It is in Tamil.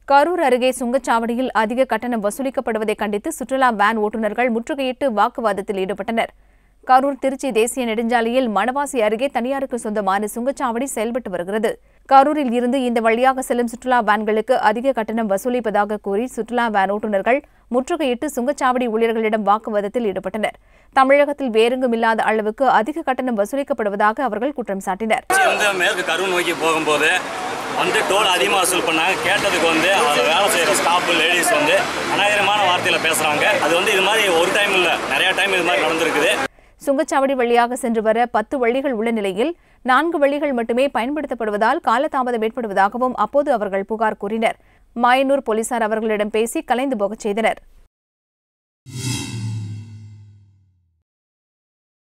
கரூர் அருகே சுங்கச்சாவடியில் அதிக கட்டணம் வசூலிக்கப்படுவதை கண்டித்து சுற்றுலா வேன் ஓட்டுநர்கள் முற்றுகையிட்டு வாக்குவாதத்தில் ஈடுபட்டனர் கரூர் திருச்சி தேசிய நெடுஞ்சாலையில் மணவாசி அருகே தனியாருக்கு சொந்தமான சுங்கச்சாவடி செயல்பட்டு வருகிறது கரூரில் இருந்து இந்த வழியாக செல்லும் சுற்றுலா வேன்களுக்கு அதிக கட்டணம் வசூலிப்பதாக கூறி சுற்றுலா வேன் ஓட்டுநர்கள் முற்றுகையிட்டு சுங்கச்சாவடி ஊழியர்களிடம் வாக்குவாதத்தில் ஈடுபட்டனர் தமிழகத்தில் வேறெங்கும் இல்லாத அளவுக்கு அதிக கட்டணம் வசூலிக்கப்படுவதாக அவர்கள் குற்றம் சாட்டினர் திருச்சி வந்து மேற்கு கரூர் நோக்கி போகும்போது வந்து டோல் அதிகமாக வசூல் பண்ணாங்க கேட்டதுக்கு வந்து அதில் வேலை செய்கிற ஸ்டாஃப் லேடிஸ் வந்து அநாகரிகமான வார்த்தையில் பேசுகிறாங்க அது வந்து இது மாதிரி ஒரு டைம் இல்லை நிறையா டைம் இது மாதிரி நடந்திருக்குது சுங்கச்சாவடி வழியாக சென்று வர பத்து வழிகள் உள்ள நிலையில் நான்கு வழிகள் மட்டுமே பயன்படுத்தப்படுவதால் காலதாமதம் ஏற்படுவதாகவும் அப்போது அவர்கள் புகார் கூறினர் மாயனூர் போலீசார் அவர்களிடம் பேசி கலைந்து போகச் செய்தனர்